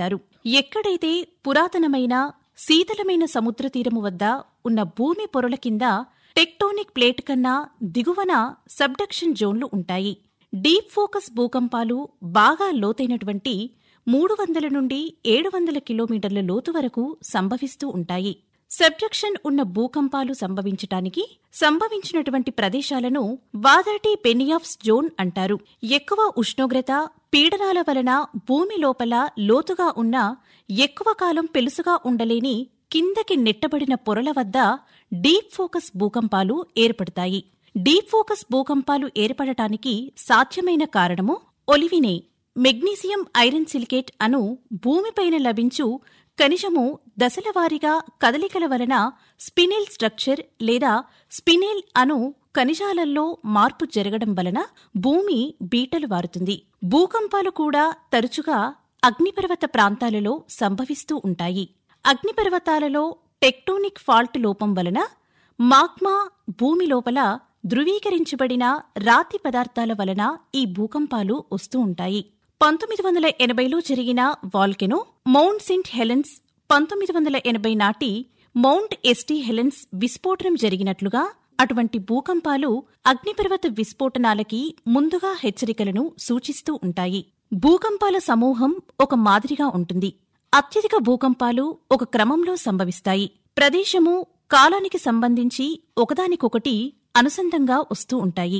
భావిస్తారు ఎక్కడైతే పురాతనమైన శీతలమైన సముద్ర తీరము వద్ద ఉన్న భూమి పొరల కింద టెక్టోనిక్ ప్లేట్ కన్నా దిగువన సబ్డక్షన్ జోన్లు ఉంటాయి డీప్ ఫోకస్ భూకంపాలు బాగా లోతైనటువంటి మూడు వందల నుండి ఏడు వందల కిలోమీటర్ల లోతు వరకు సంభవిస్తూ ఉంటాయి సబ్డక్షన్ ఉన్న భూకంపాలు సంభవించటానికి సంభవించినటువంటి ప్రదేశాలను వాదాటి పెనియాఫ్స్ జోన్ అంటారు ఎక్కువ ఉష్ణోగ్రత పీడనాల వలన భూమి లోపల లోతుగా ఉన్న ఎక్కువ కాలం పెలుసుగా ఉండలేని కిందకి నెట్టబడిన పొరల వద్ద డీప్ ఫోకస్ భూకంపాలు ఏర్పడతాయి డీప్ ఫోకస్ భూకంపాలు ఏర్పడటానికి సాధ్యమైన కారణము ఒలివినే మెగ్నీసియం ఐరన్ సిలికేట్ అను భూమిపైన లభించు ఖనిజము దశలవారీగా కదలికల వలన స్పినెల్ స్ట్రక్చర్ లేదా స్పినెల్ అను ఖనిజాలలో మార్పు జరగడం వలన భూమి బీటలు వారుతుంది భూకంపాలు కూడా తరచుగా అగ్నిపర్వత ప్రాంతాలలో సంభవిస్తూ ఉంటాయి అగ్నిపర్వతాలలో టెక్టోనిక్ ఫాల్ట్ లోపం వలన మాగ్మా భూమి లోపల ధృవీకరించబడిన రాతి పదార్థాల వలన ఈ భూకంపాలు వస్తూ ఉంటాయి పంతొమ్మిది వందల ఎనభైలో జరిగిన వాల్కెనో మౌంట్ సెయింట్ హెలెన్స్ పంతొమ్మిది వందల ఎనభై నాటి మౌంట్ ఎస్టీ హెలెన్స్ విస్ఫోటనం జరిగినట్లుగా అటువంటి భూకంపాలు అగ్నిపర్వత విస్ఫోటనాలకి ముందుగా హెచ్చరికలను సూచిస్తూ ఉంటాయి భూకంపాల సమూహం ఒక మాదిరిగా ఉంటుంది అత్యధిక భూకంపాలు ఒక క్రమంలో సంభవిస్తాయి ప్రదేశము కాలానికి సంబంధించి ఒకదానికొకటి అనుసంధంగా వస్తూ ఉంటాయి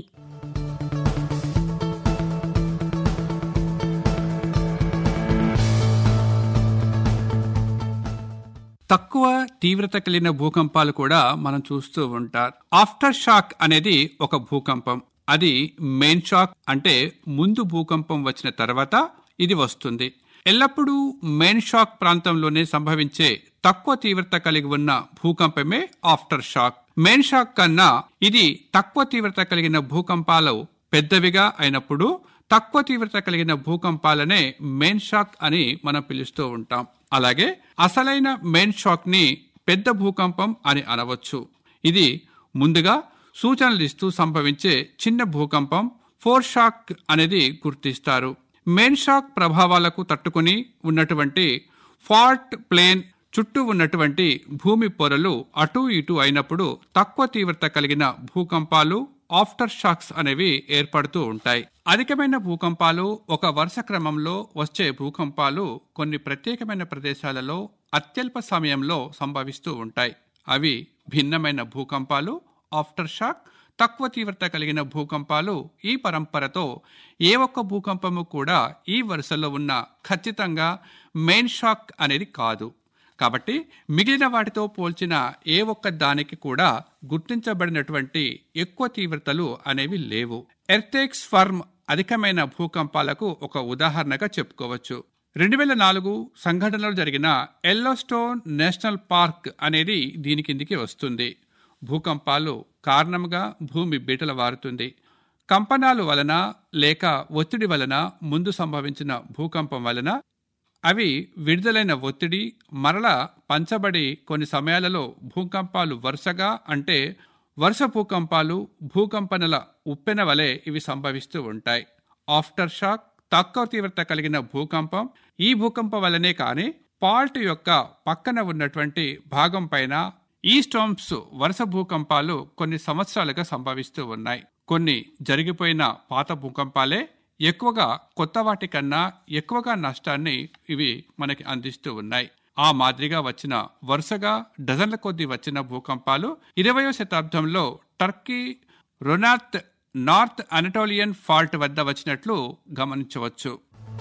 తక్కువ తీవ్రత కలిగిన భూకంపాలు కూడా మనం చూస్తూ ఉంటారు ఆఫ్టర్ షాక్ అనేది ఒక భూకంపం అది మెయిన్ షాక్ అంటే ముందు భూకంపం వచ్చిన తర్వాత ఇది వస్తుంది ఎల్లప్పుడూ మెయిన్ షాక్ ప్రాంతంలోనే సంభవించే తక్కువ తీవ్రత కలిగి ఉన్న భూకంపమే ఆఫ్టర్ షాక్ మెయిన్ షాక్ కన్నా ఇది తక్కువ తీవ్రత కలిగిన భూకంపాలు పెద్దవిగా అయినప్పుడు తక్కువ తీవ్రత కలిగిన భూకంపాలనే మెయిన్ షాక్ అని మనం పిలుస్తూ ఉంటాం అలాగే అసలైన మెయిన్ షాక్ ని పెద్ద భూకంపం అని అనవచ్చు ఇది ముందుగా సూచనలు ఇస్తూ సంభవించే చిన్న భూకంపం ఫోర్ షాక్ అనేది గుర్తిస్తారు మెయిన్ షాక్ ప్రభావాలకు తట్టుకుని ఉన్నటువంటి ఫాల్ట్ ప్లేన్ చుట్టూ ఉన్నటువంటి భూమి పొరలు అటూ ఇటూ అయినప్పుడు తక్కువ తీవ్రత కలిగిన భూకంపాలు ఆఫ్టర్ షాక్స్ అనేవి ఏర్పడుతూ ఉంటాయి అధికమైన భూకంపాలు ఒక వరుస క్రమంలో వచ్చే భూకంపాలు కొన్ని ప్రత్యేకమైన ప్రదేశాలలో అత్యల్ప సమయంలో సంభవిస్తూ ఉంటాయి అవి భిన్నమైన భూకంపాలు ఆఫ్టర్ షాక్ తక్కువ తీవ్రత కలిగిన భూకంపాలు ఈ పరంపరతో ఏ ఒక్క భూకంపము కూడా ఈ వరుసలో ఉన్న ఖచ్చితంగా మెయిన్ షాక్ అనేది కాదు కాబట్టి మిగిలిన వాటితో పోల్చిన ఏ ఒక్క దానికి కూడా గుర్తించబడినటువంటి ఎక్కువ తీవ్రతలు అనేవి లేవు ఎర్తేక్స్ ఫర్మ్ అధికమైన భూకంపాలకు ఒక ఉదాహరణగా చెప్పుకోవచ్చు రెండు వేల నాలుగు సంఘటనలో జరిగిన ఎల్లోస్టోన్ నేషనల్ పార్క్ అనేది దీని కిందికి వస్తుంది భూకంపాలు కారణంగా భూమి బీటల వారుతుంది కంపనాలు వలన లేక ఒత్తిడి వలన ముందు సంభవించిన భూకంపం వలన అవి విడుదలైన ఒత్తిడి మరల పంచబడి కొన్ని సమయాలలో భూకంపాలు వరుసగా అంటే వరుస భూకంపాలు భూకంపనల ఉప్పెన వలె ఇవి సంభవిస్తూ ఉంటాయి ఆఫ్టర్ షాక్ తక్కువ తీవ్రత కలిగిన భూకంపం ఈ భూకంపం వలనే కానీ పాల్ట్ యొక్క పక్కన ఉన్నటువంటి భాగం పైన ఈ స్టాంప్స్ వరుస భూకంపాలు కొన్ని సంవత్సరాలుగా సంభవిస్తూ ఉన్నాయి కొన్ని జరిగిపోయిన పాత భూకంపాలే ఎక్కువగా కొత్త వాటి కన్నా ఎక్కువగా నష్టాన్ని ఇవి మనకి అందిస్తూ ఉన్నాయి ఆ మాదిరిగా వచ్చిన వరుసగా డజన్ల కొద్దీ వచ్చిన భూకంపాలు ఇరవయో శతాబ్దంలో టర్కీ రొనాత్ నార్త్ అనటోలియన్ ఫాల్ట్ వద్ద వచ్చినట్లు గమనించవచ్చు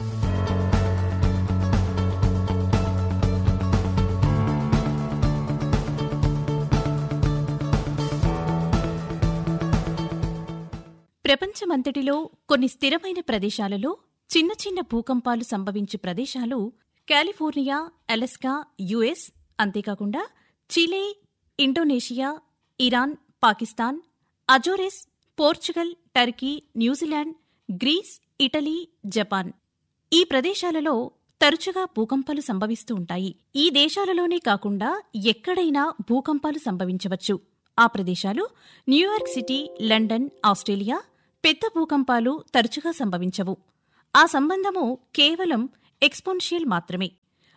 ప్రపంచమంతటిలో కొన్ని స్థిరమైన ప్రదేశాలలో చిన్న చిన్న భూకంపాలు సంభవించే ప్రదేశాలు కాలిఫోర్నియా అలస్కా యుఎస్ అంతేకాకుండా Chile Indonesia Iran Pakistan Azores Portugal Turkey New Zealand Greece Italy Japan ఈ ప్రదేశాలలో తరచుగా భూకంపాలు సంభవిస్తూ ఉంటాయి ఈ దేశాలలోనే కాకుండా ఎక్కడైనా భూకంపాలు సంభవించవచ్చు ఆ ప్రదేశాలు న్యూయార్క్ సిటీ లండన్ ఆస్ట్రేలియా పెద్ద భూకంపాలు తరచుగా సంభవించవు ఆ సంబంధము కేవలం ఎక్స్పోన్షియల్ మాత్రమే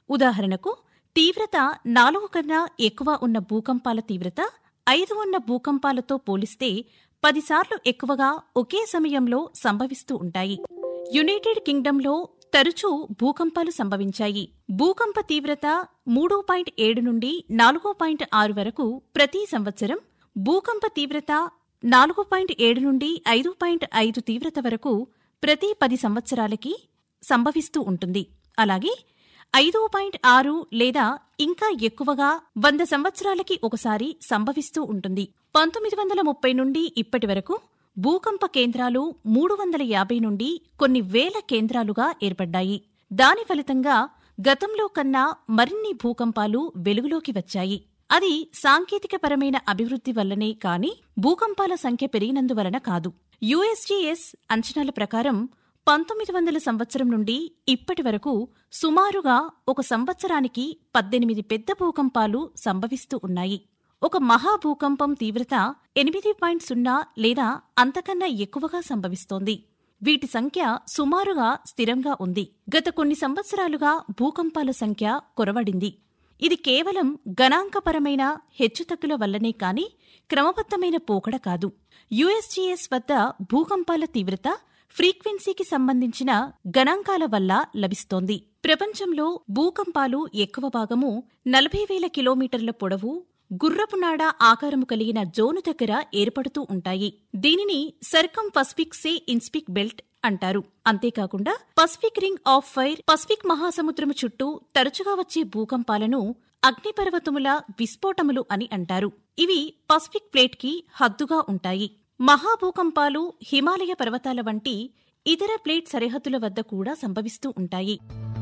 ఉదాహరణకు తీవ్రత నాలుగు కన్నా ఎక్కువ ఉన్న భూకంపాల తీవ్రత ఐదు ఉన్న భూకంపాలతో పోలిస్తే పదిసార్లు ఎక్కువగా ఒకే సమయంలో సంభవిస్తూ ఉంటాయి యునైటెడ్ కింగ్డమ్లో తరచూ భూకంపాలు సంభవించాయి భూకంప తీవ్రత మూడు పాయింట్ ఏడు నుండి నాలుగు పాయింట్ ఆరు వరకు ప్రతి సంవత్సరం భూకంప తీవ్రత నాలుగు పాయింట్ ఏడు నుండి ఐదు పాయింట్ ఐదు తీవ్రత వరకు ప్రతి పది సంవత్సరాలకి సంభవిస్తూ ఉంటుంది అలాగే ఐదు పాయింట్ ఆరు లేదా ఇంకా ఎక్కువగా వంద సంవత్సరాలకి ఒకసారి సంభవిస్తూ ఉంటుంది పంతొమ్మిది వందల ముప్పై నుండి ఇప్పటి వరకు భూకంప కేంద్రాలు మూడు వందల యాభై నుండి కొన్ని వేల కేంద్రాలుగా ఏర్పడ్డాయి దాని ఫలితంగా గతంలో కన్నా మరిన్ని భూకంపాలు వెలుగులోకి వచ్చాయి అది సాంకేతికపరమైన అభివృద్ధి వల్లనే కాని భూకంపాల సంఖ్య పెరిగినందువలన కాదు యుఎస్జీఎస్ అంచనాల ప్రకారం పంతొమ్మిది వందల సంవత్సరం నుండి ఇప్పటి వరకు సుమారుగా ఒక సంవత్సరానికి పద్దెనిమిది పెద్ద భూకంపాలు సంభవిస్తూ ఉన్నాయి ఒక మహాభూకంపం తీవ్రత ఎనిమిది పాయింట్ సున్నా లేదా అంతకన్నా ఎక్కువగా సంభవిస్తోంది వీటి సంఖ్య సుమారుగా స్థిరంగా ఉంది గత కొన్ని సంవత్సరాలుగా భూకంపాల సంఖ్య కొరవడింది ఇది కేవలం గణాంకపరమైన హెచ్చుతగ్గుల వల్లనే కాని క్రమబద్దమైన పోకడ కాదు యుఎస్జీఎస్ వద్ద భూకంపాల తీవ్రత ఫ్రీక్వెన్సీకి సంబంధించిన గణాంకాల వల్ల లభిస్తోంది ప్రపంచంలో భూకంపాలు ఎక్కువ భాగము నలభై వేల కిలోమీటర్ల పొడవు గుర్రపు నాడ ఆకారము కలిగిన జోను దగ్గర ఏర్పడుతూ ఉంటాయి దీనిని సర్కం పసిఫిక్ సే ఇన్స్పిక్ బెల్ట్ అంటారు అంతేకాకుండా Pacific ring of fire Pacific మహాసముద్రము చుట్టూ తరచుగా వచ్చే భూకంపాలను అగ్నిపర్వతముల విస్ఫోటములు అని అంటారు ఇవి పసిఫిక్ ప్లేట్ కి హద్దుగా ఉంటాయి మహాభూకంపాలు హిమాలయ పర్వతాల వంటి ఇతర ప్లేట్ సరిహద్దుల వద్ద కూడా సంభవిస్తూ ఉంటాయి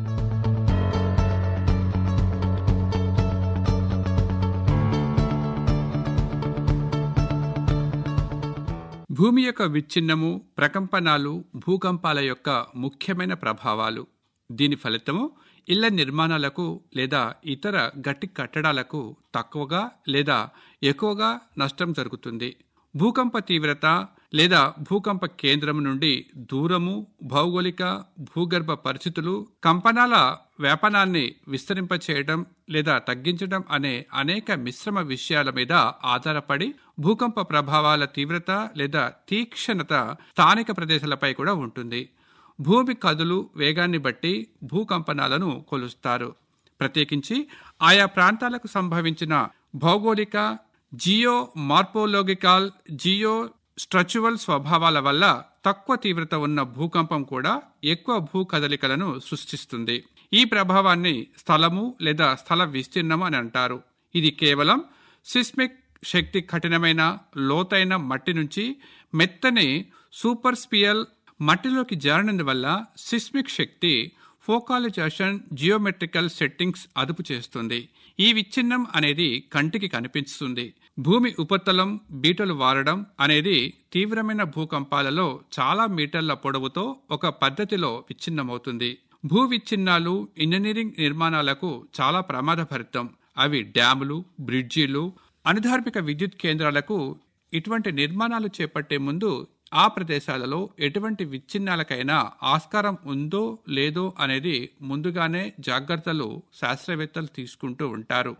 భూమి యొక్క విచ్ఛిన్నము ప్రకంపనాలు భూకంపాల యొక్క ముఖ్యమైన ప్రభావాలు దీని ఫలితము ఇళ్ల నిర్మాణాలకు లేదా ఇతర గట్టి కట్టడాలకు తక్కువగా లేదా ఎక్కువగా నష్టం జరుగుతుంది భూకంప తీవ్రత లేదా భూకంప కేంద్రం నుండి దూరము భౌగోళిక భూగర్భ పరిస్థితులు కంపనాల వ్యాపనాన్ని విస్తరింపచేయడం లేదా తగ్గించడం అనే అనేక మిశ్రమ విషయాల మీద ఆధారపడి భూకంప ప్రభావాల తీవ్రత లేదా తీక్షణత స్థానిక ప్రదేశాలపై కూడా ఉంటుంది భూమి కదులు వేగాన్ని బట్టి భూకంపనాలను కొలుస్తారు ప్రత్యేకించి ఆయా ప్రాంతాలకు సంభవించిన భౌగోళిక జియో మార్పోలోగికాల్ జియో స్ట్రచువల్ స్వభావాల వల్ల తక్కువ తీవ్రత ఉన్న భూకంపం కూడా ఎక్కువ భూ కదలికలను సృష్టిస్తుంది ఈ ప్రభావాన్ని స్థలము లేదా స్థల విస్తీర్ణం అని అంటారు ఇది కేవలం సిస్మిక్ శక్తి కఠినమైన లోతైన మట్టి నుంచి మెత్తని సూపర్ స్పియల్ మట్టిలోకి జారినందువల్ల సిస్మిక్ శక్తి ఫోకాలైజేషన్ జియోమెట్రికల్ సెట్టింగ్స్ అదుపు చేస్తుంది ఈ విచ్ఛిన్నం అనేది కంటికి కనిపిస్తుంది భూమి ఉపరితలం బీటలు వారడం అనేది తీవ్రమైన భూకంపాలలో చాలా మీటర్ల పొడవుతో ఒక పద్ధతిలో విచ్ఛిన్నమవుతుంది భూ విచ్ఛిన్నాలు ఇంజనీరింగ్ నిర్మాణాలకు చాలా ప్రమాదభరితం అవి డ్యాములు బ్రిడ్జీలు అనుధార్మిక విద్యుత్ కేంద్రాలకు ఇటువంటి నిర్మాణాలు చేపట్టే ముందు ఆ ప్రదేశాలలో ఎటువంటి విచ్ఛిన్నాలకైనా ఆస్కారం ఉందో లేదో అనేది ముందుగానే జాగ్రత్తలు శాస్త్రవేత్తలు తీసుకుంటూ ఉంటారు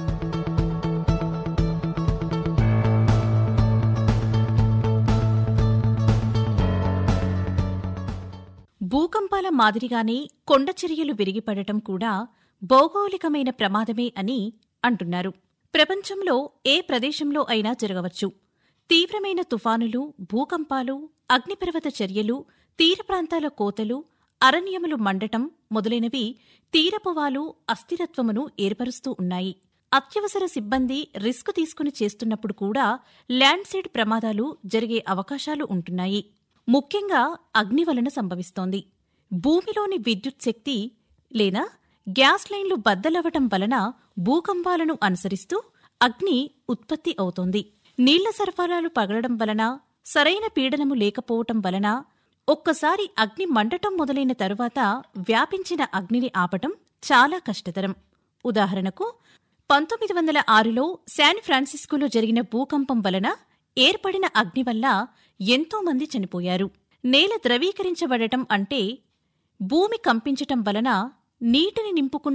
భూకంపాల మాదిరిగానే కొండచర్యలు విరిగిపడటం కూడా భౌగోళికమైన ప్రమాదమే అని అంటున్నారు ప్రపంచంలో ఏ ప్రదేశంలో అయినా జరగవచ్చు తీవ్రమైన తుఫానులు భూకంపాలు అగ్నిపర్వత చర్యలు తీర ప్రాంతాల కోతలు అరణ్యములు మండటం మొదలైనవి తీరపువాలు అస్థిరత్వమును ఏర్పరుస్తూ ఉన్నాయి అత్యవసర సిబ్బంది రిస్క్ తీసుకుని చేస్తున్నప్పుడు కూడా ల్యాండ్సైడ్ ప్రమాదాలు జరిగే అవకాశాలు ఉంటున్నాయి ముఖ్యంగా అగ్ని వలన సంభవిస్తోంది భూమిలోని విద్యుత్ శక్తి లేదా గ్యాస్ లైన్లు బద్దలవ్వటం వలన భూకంపాలను అనుసరిస్తూ అగ్ని ఉత్పత్తి అవుతోంది నీళ్ల సరఫరాలు పగలడం వలన సరైన పీడనము లేకపోవటం వలన ఒక్కసారి అగ్ని మండటం మొదలైన తరువాత వ్యాపించిన అగ్నిని ఆపటం చాలా కష్టతరం ఉదాహరణకు పంతొమ్మిది వందల ఆరులో శాన్ ఫ్రాన్సిస్కోలో జరిగిన భూకంపం వలన ఏర్పడిన అగ్ని వల్ల ఎంతో మంది చనిపోయారు నేల ద్రవీకరించబడటం అంటే భూమి కంపించటం వలన నీటిని నింపుకున్న